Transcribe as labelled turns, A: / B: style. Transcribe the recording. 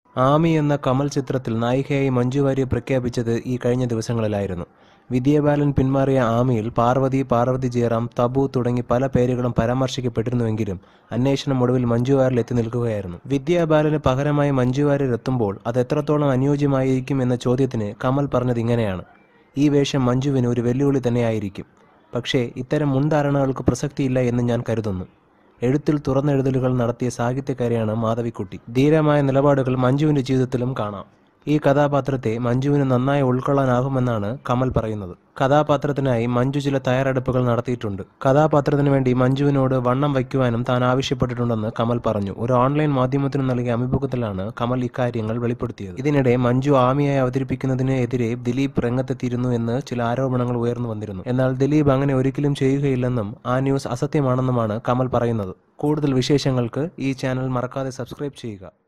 A: ആമി എന്ന കമൽ ചിത്രത്തിൽ നായികയായി മഞ്ജു വാര്യർ പ്രഖ്യാപിച്ചത് ഈ കഴിഞ്ഞ ദിവസങ്ങളിലായിരുന്നു വിദ്യാബാലൻ പിന്മാറിയ ആമിയിൽ പാർവതി പാർവതി ജയറാം തബു തുടങ്ങി പല പേരുകളും പരാമർശിക്കപ്പെട്ടിരുന്നുവെങ്കിലും അന്വേഷണം ഒടുവിൽ മഞ്ജു വാര്യർ എത്തി നിൽക്കുകയായിരുന്നു വിദ്യാബാലന് പകരമായി മഞ്ജു വാര്യർ എത്തുമ്പോൾ അത് എത്രത്തോളം അനുയോജ്യമായിരിക്കും എന്ന ചോദ്യത്തിന് കമൽ പറഞ്ഞത് ഇങ്ങനെയാണ് ഈ വേഷം മഞ്ജുവിന് ഒരു വെല്ലുവിളി തന്നെയായിരിക്കും പക്ഷേ ഇത്തരം മുൻധാരണകൾക്ക് പ്രസക്തിയില്ല എന്ന് ഞാൻ കരുതുന്നു എഴുത്തിൽ തുറന്നെഴുതലുകൾ നടത്തിയ സാഹിത്യകാരിയാണ് മാധവിക്കുട്ടി ധീരമായ നിലപാടുകൾ മഞ്ജുവിൻ്റെ ജീവിതത്തിലും കാണാം ഈ കഥാപാത്രത്തെ മഞ്ജുവിന് നന്നായി ഉൾക്കൊള്ളാനാകുമെന്നാണ് കമൽ പറയുന്നത് കഥാപാത്രത്തിനായി മഞ്ജു ചില തയ്യാറെടുപ്പുകൾ നടത്തിയിട്ടുണ്ട് കഥാപാത്രത്തിന് വേണ്ടി മഞ്ജുവിനോട് വണ്ണം വയ്ക്കുവാനും താൻ ആവശ്യപ്പെട്ടിട്ടുണ്ടെന്ന് കമൽ പറഞ്ഞു ഒരു ഓൺലൈൻ മാധ്യമത്തിന് നൽകിയ അഭിമുഖത്തിലാണ് കമൽ ഇക്കാര്യങ്ങൾ വെളിപ്പെടുത്തിയത് ഇതിനിടെ മഞ്ജു ആമിയായി അവതരിപ്പിക്കുന്നതിന് എതിരെ ദിലീപ് രംഗത്തെത്തിയിരുന്നു എന്ന് ചില ആരോപണങ്ങൾ ഉയർന്നു വന്നിരുന്നു എന്നാൽ ദിലീപ് അങ്ങനെ ഒരിക്കലും ചെയ്യുകയില്ലെന്നും ആ ന്യൂസ് അസത്യമാണെന്നുമാണ് കമൽ പറയുന്നത് കൂടുതൽ വിശേഷങ്ങൾക്ക് ഈ ചാനൽ മറക്കാതെ സബ്സ്ക്രൈബ് ചെയ്യുക